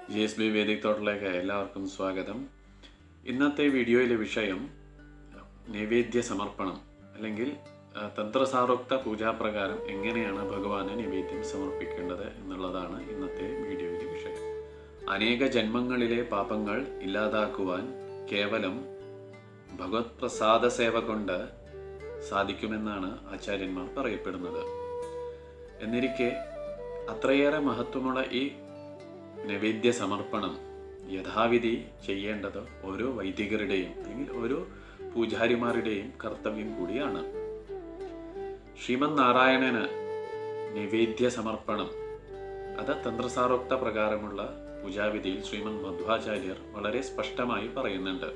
G S B Vedic തോട്ടിലേക്ക് എല്ലാവർക്കും സ്വാഗതം ഇന്നത്തെ വീഡിയോയിലെ വിഷയം നൈവേദ്യ സമർപ്പണം അല്ലെങ്കിൽ ആ, തന്ത്രസാരോക്ത പൂജാപ്രകാരം എങ്ങനെയാണ് ഭഗവാന് നൈവേദ്യം സമർപ്പിക്കേണ്ടത് എന്നുള്ളതാണ് ഇന്നത്തെ വീഡിയോയിലെ വിഷയം അനേക ജന്മങ്ങളിലെ പാപങ്ങൾ ഇല്ലാതാക്കുവാൻ കേവലം ഭഗവത് പ്രസാദ സേവ കൊണ്ട് സാധിക്കുമെന്നാണ് ആചാര്യന്മാർ പറയപ്പെടുന്നത് എന്നിരിക്കെ അത്രയേറെ മഹത്വമുള്ള ഈ നൈവേദ്യ സമർപ്പണം യഥാവിധി ചെയ്യേണ്ടത് ഓരോ വൈദികരുടെയും അല്ലെങ്കിൽ ഓരോ പൂജാരിമാരുടെയും കർത്തവ്യം കൂടിയാണ് ശ്രീമന് നാരായണന് നൈവേദ്യ സമർപ്പണം അത് തന്ത്രസാരോക്ത പ്രകാരമുള്ള പൂജാവിധിയിൽ ശ്രീമൻ മധ്വാചാര്യർ വളരെ സ്പഷ്ടമായി പറയുന്നുണ്ട്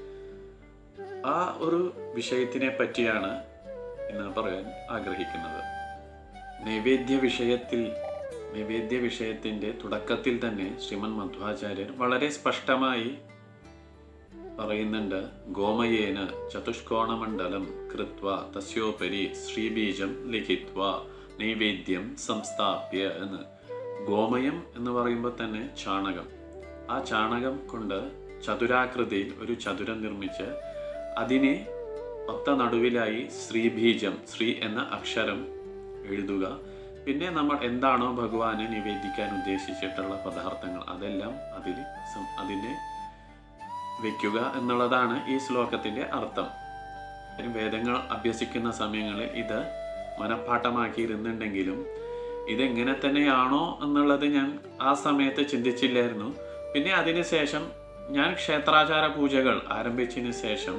ആ ഒരു വിഷയത്തിനെ പറ്റിയാണ് ഇന്ന് പറയാൻ ആഗ്രഹിക്കുന്നത് നൈവേദ്യ വിഷയത്തിൽ നൈവേദ്യ വിഷയത്തിന്റെ തുടക്കത്തിൽ തന്നെ ശ്രീമൻ മധ്വാചാര്യർ വളരെ സ്പഷ്ടമായി പറയുന്നുണ്ട് ഗോമയേന ചതുഷ്കോണമണ്ഡലം കൃത്വ തസ്യോപരി ശ്രീബീജം ലിഖിത്വ നൈവേദ്യം സംസ്ഥാപ്യ എന്ന് ഗോമയം എന്ന് പറയുമ്പോൾ തന്നെ ചാണകം ആ ചാണകം കൊണ്ട് ചതുരാകൃതിയിൽ ഒരു ചതുരം നിർമ്മിച്ച് അതിനെ ഒത്ത നടുവിലായി ശ്രീബീജം ശ്രീ എന്ന അക്ഷരം എഴുതുക പിന്നെ നമ്മൾ എന്താണോ ഭഗവാന് നിവേദിക്കാൻ ഉദ്ദേശിച്ചിട്ടുള്ള പദാർത്ഥങ്ങൾ അതെല്ലാം അതിൽ സം- അതിനെ വെക്കുക എന്നുള്ളതാണ് ഈ ശ്ലോകത്തിന്റെ അർത്ഥം വേദങ്ങൾ അഭ്യസിക്കുന്ന സമയങ്ങളിൽ ഇത് മനഃപ്പാഠമാക്കിയിരുന്നുണ്ടെങ്കിലും ഇതെങ്ങനെ തന്നെയാണോ എന്നുള്ളത് ഞാൻ ആ സമയത്ത് ചിന്തിച്ചില്ലായിരുന്നു പിന്നെ അതിനുശേഷം ഞാൻ ക്ഷേത്രാചാര പൂജകൾ ആരംഭിച്ചതിന് ശേഷം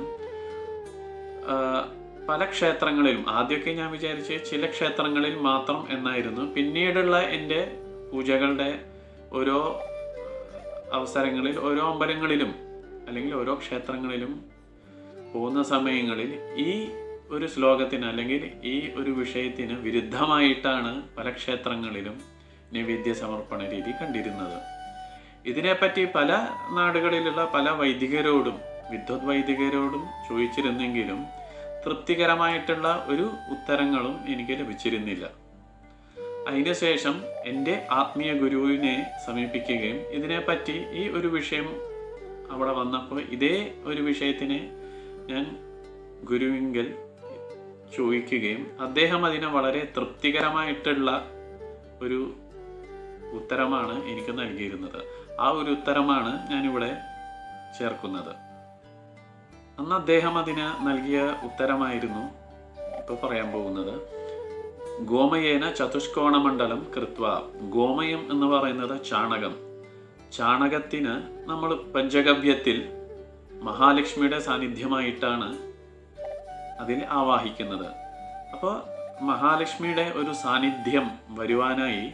ആ, പല ക്ഷേത്രങ്ങളിലും ആദ്യമൊക്കെ ഞാൻ വിചാരിച്ച് ചില ക്ഷേത്രങ്ങളിൽ മാത്രം എന്നായിരുന്നു പിന്നീടുള്ള എൻ്റെ പൂജകളുടെ ഓരോ അവസരങ്ങളിൽ ഓരോ അമ്പലങ്ങളിലും അല്ലെങ്കിൽ ഓരോ ക്ഷേത്രങ്ങളിലും പോകുന്ന സമയങ്ങളിൽ ഈ ഒരു ശ്ലോകത്തിന് അല്ലെങ്കിൽ ഈ ഒരു വിഷയത്തിന് വിരുദ്ധമായിട്ടാണ് പല ക്ഷേത്രങ്ങളിലും നൈവേദ്യ സമർപ്പണ രീതി കണ്ടിരുന്നത് ഇതിനെപ്പറ്റി പല നാടുകളിലുള്ള പല വൈദികരോടും വിദ്വത് വൈദികരോടും ചോദിച്ചിരുന്നെങ്കിലും തൃപ്തികരമായിട്ടുള്ള ഒരു ഉത്തരങ്ങളും എനിക്ക് ലഭിച്ചിരുന്നില്ല അതിനുശേഷം എൻ്റെ ആത്മീയ ഗുരുവിനെ സമീപിക്കുകയും ഇതിനെപ്പറ്റി ഈ ഒരു വിഷയം അവിടെ വന്നപ്പോൾ ഇതേ ഒരു വിഷയത്തിനെ ഞാൻ ഗുരുവിങ്കൽ ചോദിക്കുകയും അദ്ദേഹം അതിനെ വളരെ തൃപ്തികരമായിട്ടുള്ള ഒരു ഉത്തരമാണ് എനിക്ക് നൽകിയിരുന്നത് ആ ഒരു ഉത്തരമാണ് ഞാനിവിടെ ചേർക്കുന്നത് അന്ന് അദ്ദേഹം അതിന് നൽകിയ ഉത്തരമായിരുന്നു ഇപ്പോൾ പറയാൻ പോകുന്നത് ഗോമയേന ചതുഷ്കോണമണ്ഡലം കൃത്വ ഗോമയം എന്ന് പറയുന്നത് ചാണകം ചാണകത്തിന് നമ്മൾ പഞ്ചഗവ്യത്തിൽ മഹാലക്ഷ്മിയുടെ സാന്നിധ്യമായിട്ടാണ് അതിൽ ആവാഹിക്കുന്നത് അപ്പോൾ മഹാലക്ഷ്മിയുടെ ഒരു സാന്നിധ്യം വരുവാനായി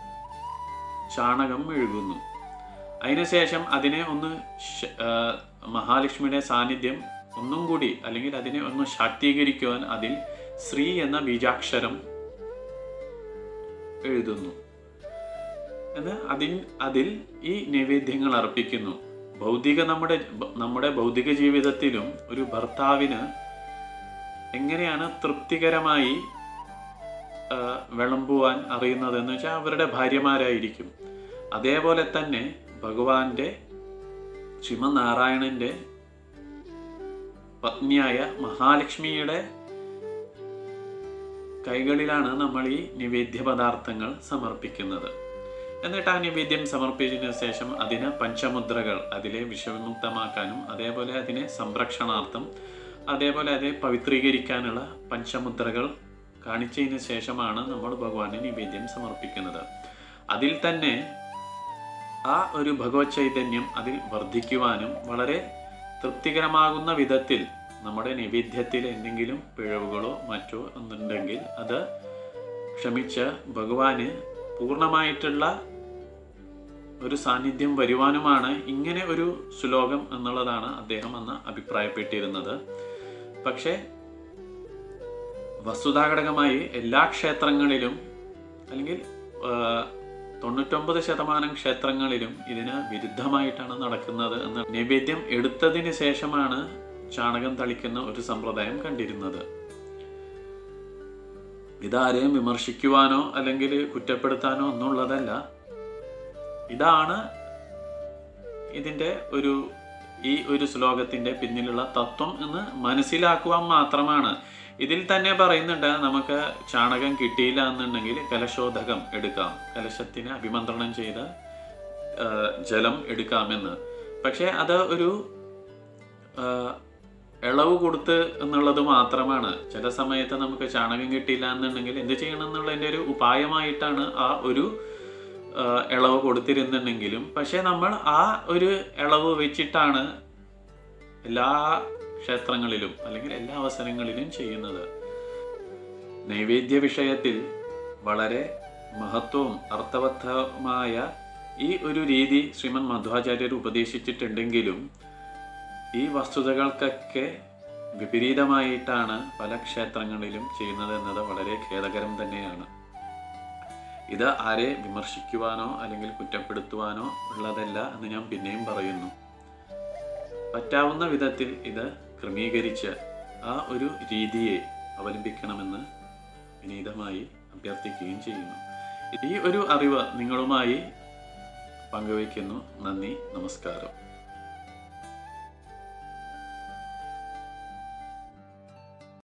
ചാണകം മെഴുകുന്നു അതിനുശേഷം അതിനെ ഒന്ന് ശ- ആ, മഹാലക്ഷ്മിയുടെ സാന്നിധ്യം ഒന്നും കൂടി അല്ലെങ്കിൽ അതിനെ ഒന്ന് ശാക്തീകരിക്കുവാൻ അതിൽ ശ്രീ എന്ന ബീജാക്ഷരം എഴുതുന്നു എന്ന് അതിൽ അതിൽ ഈ നൈവേദ്യങ്ങൾ അർപ്പിക്കുന്നു ഭൗതിക നമ്മുടെ നമ്മുടെ ഭൗതിക ജീവിതത്തിലും ഒരു ഭർത്താവിന് എങ്ങനെയാണ് തൃപ്തികരമായി ആ, വിളമ്പുവാൻ അറിയുന്നത് എന്ന് വെച്ചാൽ അവരുടെ ഭാര്യമാരായിരിക്കും അതേപോലെ തന്നെ ഭഗവാന്റെ ശ്രീമനാരായണന്റെ പത്നിയായ മഹാലക്ഷ്മിയുടെ കൈകളിലാണ് നമ്മൾ ഈ നിവേദ്യ പദാർത്ഥങ്ങൾ സമർപ്പിക്കുന്നത് എന്നിട്ട് ആ നിവേദ്യം സമർപ്പിച്ചതിന് ശേഷം അതിന് പഞ്ചമുദ്രകൾ അതിലെ വിഷവിമുക്തമാക്കാനും അതേപോലെ അതിനെ സംരക്ഷണാർത്ഥം അതേപോലെ അതിനെ പവിത്രീകരിക്കാനുള്ള പഞ്ചമുദ്രകൾ കാണിച്ചതിന് ശേഷമാണ് നമ്മൾ ഭഗവാന് നിവേദ്യം സമർപ്പിക്കുന്നത് അതിൽ തന്നെ ആ ഒരു ഭഗവത് ചൈതന്യം അതിൽ വർദ്ധിക്കുവാനും വളരെ തൃപ്തികരമാകുന്ന വിധത്തിൽ നമ്മുടെ നൈവേദ്യത്തിൽ എന്തെങ്കിലും പിഴവുകളോ മറ്റോ ഒന്നുണ്ടെങ്കിൽ അത് ക്ഷമിച്ച് ഭഗവാന് പൂർണ്ണമായിട്ടുള്ള ഒരു സാന്നിധ്യം വരുവാനുമാണ് ഇങ്ങനെ ഒരു ശ്ലോകം എന്നുള്ളതാണ് അദ്ദേഹം അന്ന് അഭിപ്രായപ്പെട്ടിരുന്നത് പക്ഷേ വസ്തുതാഘടകമായി എല്ലാ ക്ഷേത്രങ്ങളിലും അല്ലെങ്കിൽ ആ, തൊണ്ണൂറ്റൊമ്പത് ശതമാനം ക്ഷേത്രങ്ങളിലും ഇതിന് വിരുദ്ധമായിട്ടാണ് നടക്കുന്നത് എന്ന് നൈവേദ്യം എടുത്തതിന് ശേഷമാണ് ചാണകം തളിക്കുന്ന ഒരു സമ്പ്രദായം കണ്ടിരുന്നത് ഇതാരെയും വിമർശിക്കുവാനോ അല്ലെങ്കിൽ കുറ്റപ്പെടുത്താനോ ഒന്നുള്ളതല്ല ഇതാണ് ഇതിൻ്റെ ഒരു ഈ ഒരു ശ്ലോകത്തിൻ്റെ പിന്നിലുള്ള തത്വം എന്ന് മനസ്സിലാക്കുവാൻ മാത്രമാണ് ഇതിൽ തന്നെ പറയുന്നുണ്ട് നമുക്ക് ചാണകം കിട്ടിയില്ല എന്നുണ്ടെങ്കിൽ കലശോധകം എടുക്കാം കലശത്തിന് അഭിമന്ത്രണം ചെയ്ത ആ, ജലം എടുക്കാമെന്ന് പക്ഷേ അത് ഒരു ആ, ഇളവ് കൊടുത്ത് എന്നുള്ളത് മാത്രമാണ് ചില സമയത്ത് നമുക്ക് ചാണകം കിട്ടിയില്ല എന്നുണ്ടെങ്കിൽ എന്ത് ചെയ്യണം എന്നുള്ളതിൻ്റെ ഒരു ഉപായമായിട്ടാണ് ആ ഒരു ആ, ഇളവ് കൊടുത്തിരുന്നുണ്ടെങ്കിലും പക്ഷേ നമ്മൾ ആ ഒരു ഇളവ് വെച്ചിട്ടാണ് എല്ലാ ക്ഷേത്രങ്ങളിലും അല്ലെങ്കിൽ എല്ലാ അവസരങ്ങളിലും ചെയ്യുന്നത് നൈവേദ്യ വിഷയത്തിൽ വളരെ മഹത്വവും അർത്ഥവത്തമായ ഈ ഒരു രീതി ശ്രീമൻ മധ്വാചാര്യർ ഉപദേശിച്ചിട്ടുണ്ടെങ്കിലും ഈ വസ്തുതകൾക്കൊക്കെ വിപരീതമായിട്ടാണ് പല ക്ഷേത്രങ്ങളിലും ചെയ്യുന്നത് എന്നത് വളരെ ഖേദകരം തന്നെയാണ് ഇത് ആരെ വിമർശിക്കുവാനോ അല്ലെങ്കിൽ കുറ്റപ്പെടുത്തുവാനോ ഉള്ളതല്ല എന്ന് ഞാൻ പിന്നെയും പറയുന്നു പറ്റാവുന്ന വിധത്തിൽ ഇത് ക്രമീകരിച്ച് ആ ഒരു രീതിയെ അവലംബിക്കണമെന്ന് വിനീതമായി അഭ്യർത്ഥിക്കുകയും ചെയ്യുന്നു ഈ ഒരു അറിവ് നിങ്ങളുമായി പങ്കുവയ്ക്കുന്നു നന്ദി നമസ്കാരം